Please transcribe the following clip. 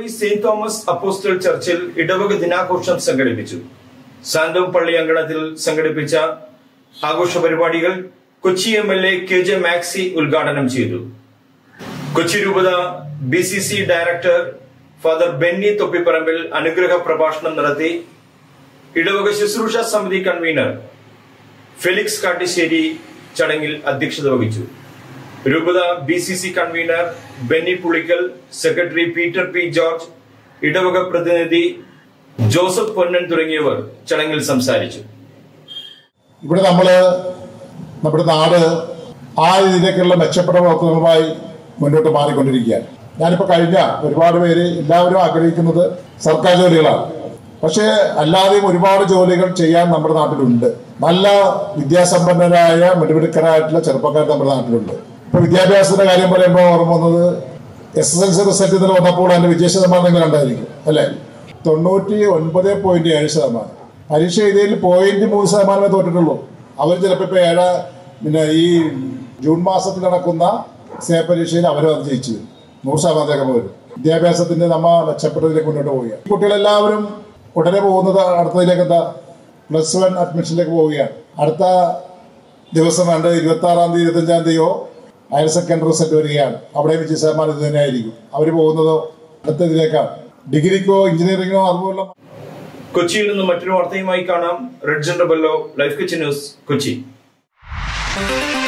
പള്ളി Saint Thomas apostle ചർച്ചിൽ ഇടവക ദിനാഘോഷം സംഘടിപ്പിച്ചു സാന്തോം പള്ളി അങ്കണത്തിൽ സംഘടിപ്പിച്ച ആഘോഷ പരിപാടികൾ Kochi M L A K J Maxy ഉദ്ഘാടനം ചെയ്തു കൊച്ചി രൂപത B C C director father Benny Thoppiparambil അനുഗ്രഹ പ്രഭാഷണം നടത്തി ഇടവക ശുശ്രൂഷ സമിതി കൺവീനർ ഫെലിക്സ് കാട്ടിശ്ശേരി ചടങ്ങിൽ അധ്യക്ഷത വഹിച്ചു രൂപത B C C convener Benny Pulickal secretary Peter P George ഇടവക പ്രതിനിധി ജോസഫ് പൊന്നൻ തുടങ്ങിയവർ ചടങ്ങിൽ സംസാരിച്ചു ഇവിടെ നമ്മള് നമ്മുടെ നാട് ആ രീതിയിലേക്കുള്ള മെച്ചപ്പെട്ട പ്രവർത്തനങ്ങളുമായി മുന്നോട്ട് മാറിക്കൊണ്ടിരിക്കുകയാണ് ഞാനിപ്പോ കഴിഞ്ഞ ഒരുപാട് പേര് എല്ലാവരും ആഗ്രഹിക്കുന്നത് സർക്കാർ ജോലികളാണ് പക്ഷേ അല്ലാതെയും ഒരുപാട് ജോലികൾ ചെയ്യാൻ നമ്മുടെ നാട്ടിലുണ്ട് നല്ല വിദ്യാസമ്പന്നരായ മിടുമിടുക്കരായിട്ടുള്ള ചെറുപ്പക്കാർ നമ്മുടെ നാട്ടിലുണ്ട് ഇപ്പൊ വിദ്യാഭ്യാസത്തിന്റെ കാര്യം പറയുമ്പോൾ ഓർമ്മ വന്നത് S S L C result ഇന്നലെ വന്നപ്പോൾ അതിന്റെ വിജയ ശതമാനം നിങ്ങൾ കണ്ടായിരിക്കും അല്ലെ തൊണ്ണൂറ്റി ഒൻപത് പോയിന്റ് ഏഴ് ശതമാനം പരീക്ഷ എഴുതിയതിൽ പോയിന്റ് മൂന്ന് ശതമാനമേ തോറ്റിട്ടുള്ളൂ അവർ ചിലപ്പോൾ ഇപ്പൊ ഏഴ് പിന്നെ ഈ ജൂൺ മാസത്തിൽ നടക്കുന്ന സേ പരീക്ഷയിൽ അവരും അത് ജയിച്ചു വരും. നൂറ് ശതമാനത്തേക്ക് വരും വിദ്യാഭ്യാസത്തിന്റെ നമ്മ മെച്ചപ്പെട്ടതിലേക്ക് മുന്നോട്ട് പോവുകയാണ് കുട്ടികളെല്ലാവരും ഉടനെ പോകുന്നത് അടുത്തതിലേക്ക് എന്താ പ്ലസ് വൺ അഡ്മിഷനിലേക്ക് പോവുകയാണ് അടുത്ത ദിവസം വേണ്ട ഇരുപത്തി ആറാം തീയതി ഇരുപത്തഞ്ചാം തീയതിയോ ഹയർ സെക്കൻഡറി റിസൾട്ട് വരികയാണ് അവിടെ വിജയ ശതമാനം ഇത് തന്നെയായിരിക്കും അവർ പോകുന്നതോ അടുത്ത ഇതിലേക്കാണ് ഡിഗ്രിക്കോ എഞ്ചിനീയറിംഗോ അതുപോലുള്ള കൊച്ചിയിൽ നിന്ന് മറ്റൊരു വാർത്തയുമായി കാണാം റെഡ് ജെൻഡർ ബെല്ലോ ലൈഫ് കിച്ചൻ ന്യൂസ് കൊച്ചി